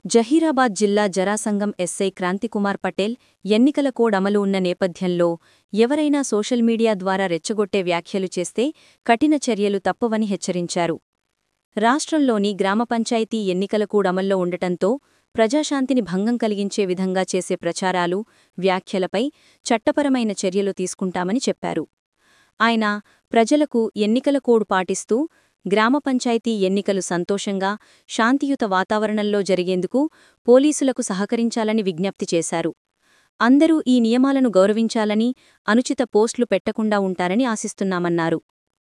జహీరాబాద్ జిల్లా జరాసంగం ఎస్ఐ క్రాంతికుమార్ పటేల్ ఎన్నికల కోడ్ అమలు ఉన్న నేపథ్యంలో ఎవరైనా సోషల్ మీడియా ద్వారా రెచ్చగొట్టే వ్యాఖ్యలు చేస్తే కఠిన చర్యలు తప్పవని హెచ్చరించారు రాష్ట్రంలోని గ్రామ పంచాయతీ ఎన్నికల కోడ్ అమల్లో ఉండటంతో ప్రజాశాంతిని భంగం కలిగించే విధంగా చేసే ప్రచారాలు వ్యాఖ్యలపై చట్టపరమైన చర్యలు తీసుకుంటామని చెప్పారు ఆయన ప్రజలకు ఎన్నికల కోడ్ పాటిస్తూ గ్రామ పంచాయతీ ఎన్నికలు సంతోషంగా శాంతియుత వాతావరణంలో జరిగేందుకు పోలీసులకు సహకరించాలని విజ్ఞప్తి చేశారు అందరూ ఈ నియమాలను గౌరవించాలని అనుచిత పోస్టులు పెట్టకుండా ఉంటారని ఆశిస్తున్నామన్నారు